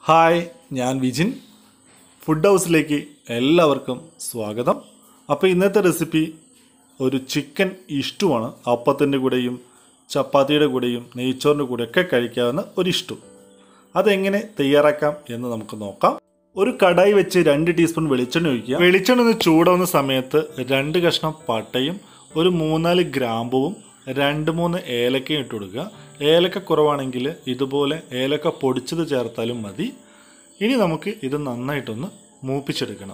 hi ഞാൻ Vijin food ഹൗസിലേക്ക് എല്ലാവർക്കും സ്വാഗതം അപ്പോൾ ഇന്നത്തെ റെസിപ്പി ഒരു ചിക്കൻ ഇഷ്ടമാണ് അപ്പത്തിൻ്റെ കൂടെയും ചപ്പാത്തിയുടെ കൂടെയും നെയ്ച്ചോറിൻ്റെ കൂടെയൊക്കെ കഴിക്കാവുന്ന ഒരു ഇഷ്ടം അതെങ്ങനെ തയ്യാറാക്കാം എന്ന് നമുക്ക് നോക്കാം ഒരു കടായി വെച്ച് രണ്ട് ടീസ്പൂൺ വെളിച്ചെണ്ണ ഒഴിക്കുക വെളിച്ചെണ്ണ ഒന്ന് ചൂടാവുന്ന സമയത്ത് രണ്ട് കഷ്ണം പട്ടയും ഒരു മൂന്നാല് ഗ്രാമ്പുവും രണ്ട് മൂന്ന് ഏലക്കയും ഇട്ട് കൊടുക്കുക ഏലക്ക കുറവാണെങ്കിൽ ഇതുപോലെ ഏലക്ക പൊടിച്ചത് ചേർത്താലും മതി ഇനി നമുക്ക് ഇത് നന്നായിട്ടൊന്ന് മൂപ്പിച്ചെടുക്കണം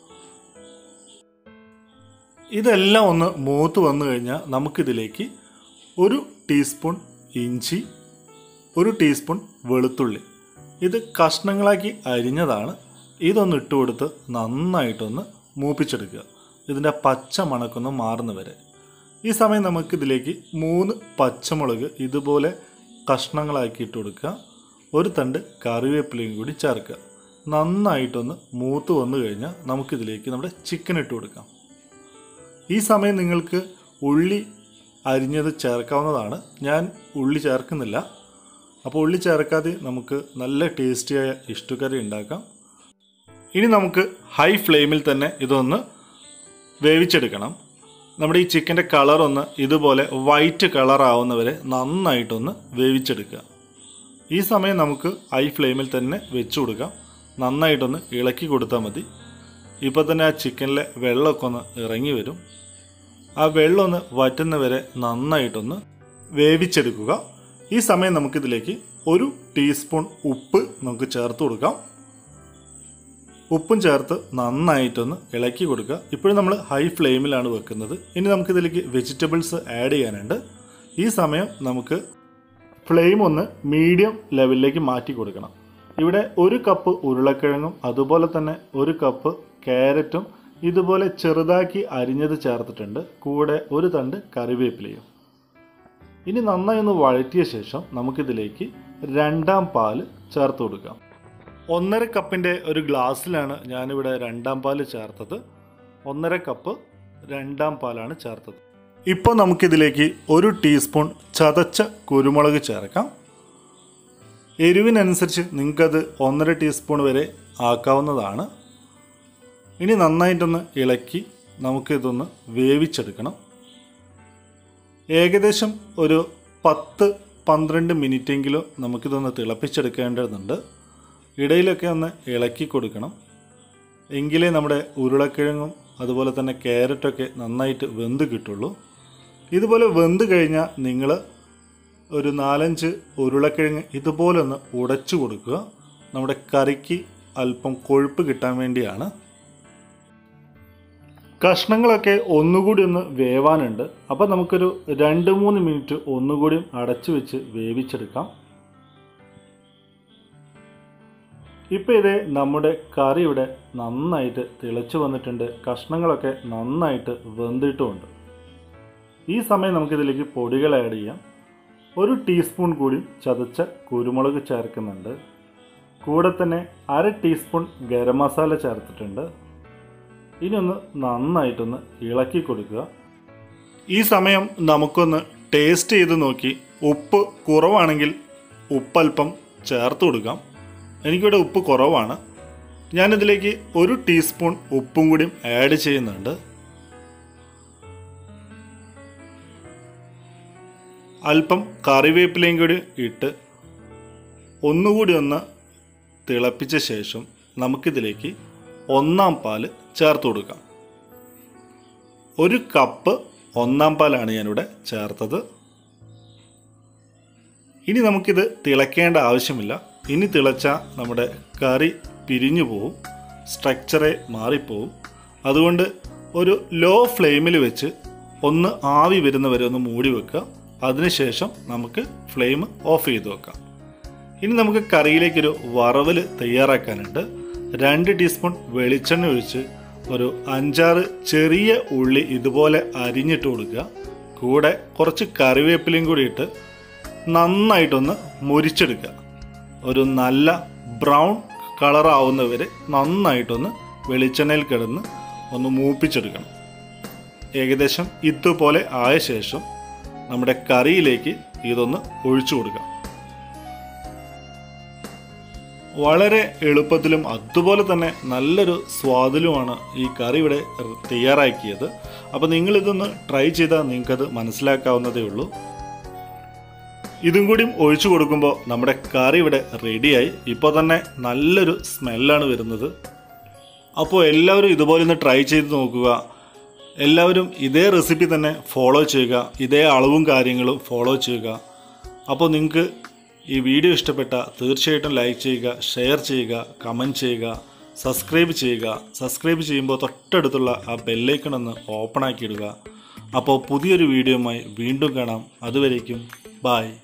ഇതെല്ലാം ഒന്ന് മൂത്ത് വന്നു കഴിഞ്ഞാൽ നമുക്കിതിലേക്ക് ഒരു ടീസ്പൂൺ ഇഞ്ചി ഒരു ടീസ്പൂൺ വെളുത്തുള്ളി ഇത് കഷ്ണങ്ങളാക്കി അരിഞ്ഞതാണ് ഇതൊന്ന് ഇട്ട് കൊടുത്ത് നന്നായിട്ടൊന്ന് മൂപ്പിച്ചെടുക്കുക ഇതിൻ്റെ പച്ച മണക്കൊന്ന് മാറുന്ന വരെ ഈ സമയം നമുക്കിതിലേക്ക് മൂന്ന് പച്ചമുളക് ഇതുപോലെ കഷ്ണങ്ങളാക്കി ഇട്ട് കൊടുക്കുക ഒരു തണ്ട് കറിവേപ്പിലയും കൂടി ചേർക്കുക നന്നായിട്ടൊന്ന് മൂത്ത് വന്നു കഴിഞ്ഞാൽ നമുക്കിതിലേക്ക് നമ്മുടെ ചിക്കൻ ഇട്ട് കൊടുക്കാം ഈ സമയം നിങ്ങൾക്ക് ഉള്ളി അരിഞ്ഞത് ചേർക്കാവുന്നതാണ് ഞാൻ ഉള്ളി ചേർക്കുന്നില്ല അപ്പോൾ ഉള്ളി ചേർക്കാതെ നമുക്ക് നല്ല ടേസ്റ്റിയായ ഇഷ്ടക്കറി ഉണ്ടാക്കാം ഇനി നമുക്ക് ഹൈ ഫ്ലെയിമിൽ തന്നെ ഇതൊന്ന് വേവിച്ചെടുക്കണം നമ്മുടെ ഈ ചിക്കൻ്റെ കളറൊന്ന് ഇതുപോലെ വൈറ്റ് കളറാവുന്നവരെ നന്നായിട്ടൊന്ന് വേവിച്ചെടുക്കുക ഈ സമയം നമുക്ക് ഹൈ ഫ്ലെയിമിൽ തന്നെ വെച്ച് കൊടുക്കാം നന്നായിട്ടൊന്ന് ഇളക്കി കൊടുത്താൽ മതി ഇപ്പോൾ തന്നെ ആ ചിക്കനിലെ വെള്ളമൊക്കെ ഒന്ന് ഇറങ്ങി വരും ആ വെള്ളം ഒന്ന് വറ്റുന്നവരെ നന്നായിട്ടൊന്ന് വേവിച്ചെടുക്കുക ഈ സമയം നമുക്കിതിലേക്ക് ഒരു ടീസ്പൂൺ ഉപ്പ് നമുക്ക് ചേർത്ത് കൊടുക്കാം ഉപ്പും ചേർത്ത് നന്നായിട്ടൊന്ന് ഇളക്കി കൊടുക്കുക ഇപ്പോഴും നമ്മൾ ഹൈ ഫ്ലെയിമിലാണ് വെക്കുന്നത് ഇനി നമുക്കിതിലേക്ക് വെജിറ്റബിൾസ് ആഡ് ചെയ്യാനുണ്ട് ഈ സമയം നമുക്ക് ഫ്ലെയിം ഒന്ന് മീഡിയം ലെവലിലേക്ക് മാറ്റി കൊടുക്കണം ഇവിടെ ഒരു കപ്പ് ഉരുളക്കിഴങ്ങും അതുപോലെ തന്നെ ഒരു കപ്പ് ക്യാരറ്റും ഇതുപോലെ ചെറുതാക്കി അരിഞ്ഞത് ചേർത്തിട്ടുണ്ട് കൂടെ ഒരു തണ്ട് കറിവേപ്പിലയും ഇനി നന്നായി ഒന്ന് വഴറ്റിയ ശേഷം നമുക്കിതിലേക്ക് രണ്ടാം പാല് ചേർത്ത് കൊടുക്കാം ഒന്നര കപ്പിൻ്റെ ഒരു ഗ്ലാസ്സിലാണ് ഞാനിവിടെ രണ്ടാം പാല് ചേർത്തത് ഒന്നര കപ്പ് രണ്ടാം പാലാണ് ചേർത്തത് ഇപ്പോൾ നമുക്കിതിലേക്ക് ഒരു ടീസ്പൂൺ ചതച്ച കുരുമുളക് ചേർക്കാം എരിവിനനുസരിച്ച് നിങ്ങൾക്കത് ഒന്നര ടീസ്പൂൺ വരെ ആക്കാവുന്നതാണ് ഇനി നന്നായിട്ടൊന്ന് ഇളക്കി നമുക്കിതൊന്ന് വേവിച്ചെടുക്കണം ഏകദേശം ഒരു പത്ത് പന്ത്രണ്ട് മിനിറ്റെങ്കിലും നമുക്കിതൊന്ന് തിളപ്പിച്ചെടുക്കേണ്ടതുണ്ട് ഇടയിലൊക്കെ ഒന്ന് ഇളക്കി കൊടുക്കണം എങ്കിലേ നമ്മുടെ ഉരുളക്കിഴങ്ങും അതുപോലെ തന്നെ ക്യാരറ്റൊക്കെ നന്നായിട്ട് വെന്ത് കിട്ടുള്ളൂ ഇതുപോലെ വെന്ത് കഴിഞ്ഞാൽ നിങ്ങൾ ഒരു നാലഞ്ച് ഉരുളക്കിഴങ്ങ് ഇതുപോലെ ഒന്ന് ഉടച്ചു കൊടുക്കുക നമ്മുടെ കറിക്ക് അല്പം കൊഴുപ്പ് കിട്ടാൻ വേണ്ടിയാണ് കഷ്ണങ്ങളൊക്കെ ഒന്നുകൂടി ഒന്ന് വേവാനുണ്ട് അപ്പോൾ നമുക്കൊരു രണ്ട് മൂന്ന് മിനിറ്റ് ഒന്നുകൂടിയും അടച്ചു വെച്ച് വേവിച്ചെടുക്കാം ഇപ്പോൾ ഇതേ നമ്മുടെ കറി ഇവിടെ നന്നായിട്ട് തിളച്ചു വന്നിട്ടുണ്ട് കഷ്ണങ്ങളൊക്കെ നന്നായിട്ട് വെന്തിട്ടുമുണ്ട് ഈ സമയം നമുക്കിതിലേക്ക് പൊടികൾ ആഡ് ചെയ്യാം ഒരു ടീസ്പൂൺ കൂടി ചതച്ച കുരുമുളക് ചേർക്കുന്നുണ്ട് കൂടെ തന്നെ അര ടീസ്പൂൺ ഗരം മസാല ചേർത്തിട്ടുണ്ട് ഇനി ഒന്ന് നന്നായിട്ടൊന്ന് ഇളക്കി കൊടുക്കുക ഈ സമയം നമുക്കൊന്ന് ടേസ്റ്റ് ചെയ്ത് നോക്കി ഉപ്പ് കുറവാണെങ്കിൽ ഉപ്പല്പം ചേർത്ത് കൊടുക്കാം എനിക്കിവിടെ ഉപ്പ് കുറവാണ് ഞാനിതിലേക്ക് ഒരു ടീസ്പൂൺ ഉപ്പും കൂടി ആഡ് ചെയ്യുന്നുണ്ട് അല്പം കറിവേപ്പിലയും കൂടി ഇട്ട് ഒന്നുകൂടി ഒന്ന് തിളപ്പിച്ച ശേഷം നമുക്കിതിലേക്ക് ഒന്നാം പാല് ചേർത്ത് കൊടുക്കാം ഒരു കപ്പ് ഒന്നാം പാലാണ് ഞാനിവിടെ ചേർത്തത് ഇനി നമുക്കിത് തിളയ്ക്കേണ്ട ആവശ്യമില്ല ഇനി തിളച്ച നമ്മുടെ കറി പിരിഞ്ഞു പോവും സ്ട്രക്ചറെ മാറിപ്പോവും അതുകൊണ്ട് ഒരു ലോ ഫ്ലെയിമിൽ വെച്ച് ഒന്ന് ആവി വരുന്നവരെ ഒന്ന് മൂടി വെക്കുക അതിനുശേഷം നമുക്ക് ഫ്ലെയിം ഓഫ് ചെയ്ത് വെക്കാം ഇനി നമുക്ക് കറിയിലേക്കൊരു വറവൽ തയ്യാറാക്കാനുണ്ട് രണ്ട് ടീസ്പൂൺ വെളിച്ചെണ്ണ ഒഴിച്ച് ഒരു അഞ്ചാറ് ചെറിയ ഉള്ളി ഇതുപോലെ അരിഞ്ഞിട്ട് കൊടുക്കുക കൂടെ കുറച്ച് കറിവേപ്പിലയും കൂടി ഇട്ട് നന്നായിട്ടൊന്ന് മുരിച്ചെടുക്കുക ഒരു നല്ല ബ്രൗൺ കളറാവുന്നവരെ നന്നായിട്ടൊന്ന് വെളിച്ചെണ്ണയിൽ കിടന്ന് ഒന്ന് മൂപ്പിച്ചെടുക്കണം ഏകദേശം ഇതുപോലെ ആയ ശേഷം നമ്മുടെ കറിയിലേക്ക് ഇതൊന്ന് ഒഴിച്ചു കൊടുക്കാം വളരെ എളുപ്പത്തിലും അതുപോലെ തന്നെ നല്ലൊരു സ്വാദിലുമാണ് ഈ കറി ഇവിടെ തയ്യാറാക്കിയത് അപ്പോൾ നിങ്ങളിതൊന്ന് ട്രൈ ചെയ്താൽ നിങ്ങൾക്കത് മനസ്സിലാക്കാവുന്നതേ ഉള്ളൂ ഇതും കൂടിയും ഒഴിച്ചു കൊടുക്കുമ്പോൾ നമ്മുടെ കറി ഇവിടെ റെഡിയായി ഇപ്പോൾ തന്നെ നല്ലൊരു സ്മെല്ലാണ് വരുന്നത് അപ്പോൾ എല്ലാവരും ഇതുപോലെ ഒന്ന് ട്രൈ ചെയ്ത് നോക്കുക എല്ലാവരും ഇതേ റെസിപ്പി തന്നെ ഫോളോ ചെയ്യുക ഇതേ അളവും കാര്യങ്ങളും ഫോളോ ചെയ്യുക അപ്പോൾ നിങ്ങൾക്ക് ഈ വീഡിയോ ഇഷ്ടപ്പെട്ട തീർച്ചയായിട്ടും ലൈക്ക് ചെയ്യുക ഷെയർ ചെയ്യുക കമൻറ്റ് ചെയ്യുക സബ്സ്ക്രൈബ് ചെയ്യുക സബ്സ്ക്രൈബ് ചെയ്യുമ്പോൾ തൊട്ടടുത്തുള്ള ആ ബെല്ലൈക്കൺ ഒന്ന് ഓപ്പൺ ആക്കി ഇടുക അപ്പോൾ പുതിയൊരു വീഡിയോയുമായി വീണ്ടും കാണാം അതുവരേക്കും ബായ്